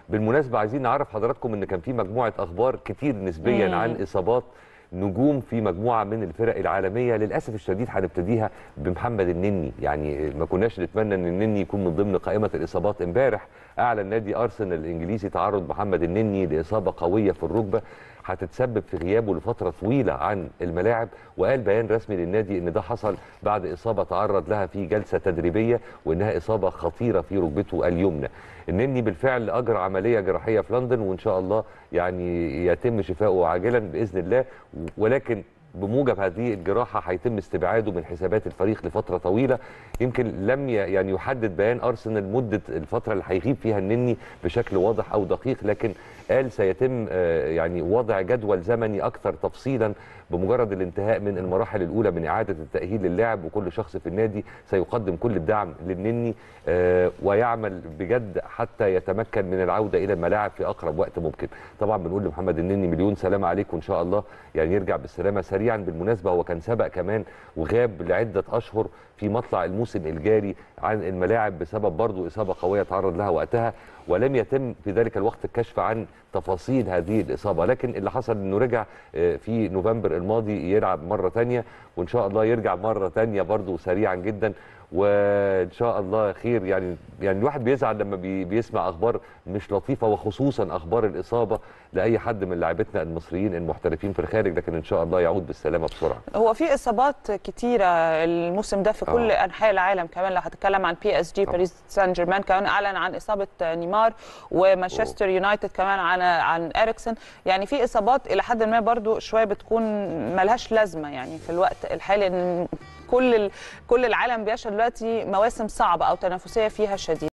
بالمناسبه عايزين نعرف حضراتكم ان كان في مجموعه اخبار كتير نسبيا عن اصابات نجوم في مجموعه من الفرق العالميه للاسف الشديد هنبتديها بمحمد النني يعني ما كناش نتمنى ان النني يكون من ضمن قائمه الاصابات امبارح اعلن نادي ارسنال الانجليزي تعرض محمد النني لاصابه قويه في الركبه هتتسبب في غيابه لفتره طويله عن الملاعب وقال بيان رسمي للنادي ان ده حصل بعد اصابه تعرض لها في جلسه تدريبيه وانها اصابه خطيره في ركبته اليمنى النني بالفعل اجرى عمليه جراحيه في لندن وان شاء الله يعني يتم شفائه عاجلا باذن الله ولكن بموجب هذه الجراحه هيتم استبعاده من حسابات الفريق لفتره طويله يمكن لم يعني يحدد بيان ارسنال مده الفتره اللي هيغيب فيها النني بشكل واضح او دقيق لكن قال سيتم يعني وضع جدول زمني اكثر تفصيلا بمجرد الانتهاء من المراحل الاولى من اعاده التاهيل للاعب وكل شخص في النادي سيقدم كل الدعم للنني ويعمل بجد حتى يتمكن من العوده الى الملاعب في اقرب وقت ممكن طبعا بنقول لمحمد النني مليون سلامه عليك وان شاء الله يعني يرجع بالسلامه سريعا بالمناسبه هو كان سبق كمان وغاب لعده اشهر في مطلع الموسم الجاري عن الملاعب بسبب برضه اصابه قويه تعرض لها وقتها ولم يتم في ذلك الوقت الكشف عن تفاصيل هذه الاصابه لكن اللي حصل انه رجع في نوفمبر الماضي يلعب مره ثانيه وان شاء الله يرجع مره ثانيه برضه سريعا جدا وان شاء الله خير يعني يعني الواحد بيزعل لما بي بيسمع اخبار مش لطيفه وخصوصا اخبار الاصابه لاي حد من لاعبتنا المصريين المحترفين في الخارج لكن ان شاء الله يعود بالسلامه بسرعه. هو في اصابات كتيره الموسم ده في كل آه. انحاء العالم كمان لو هتتكلم عن بي اس جي باريس سان جيرمان كمان اعلن عن اصابه نيمار ومانشستر يونايتد كمان عن عن اريكسن يعني في اصابات الى حد ما برضو شويه بتكون ملهاش لازمه يعني في الوقت الحالي ان كل كل العالم بيشهد دلوقتي مواسم صعبه او تنافسيه فيها شديده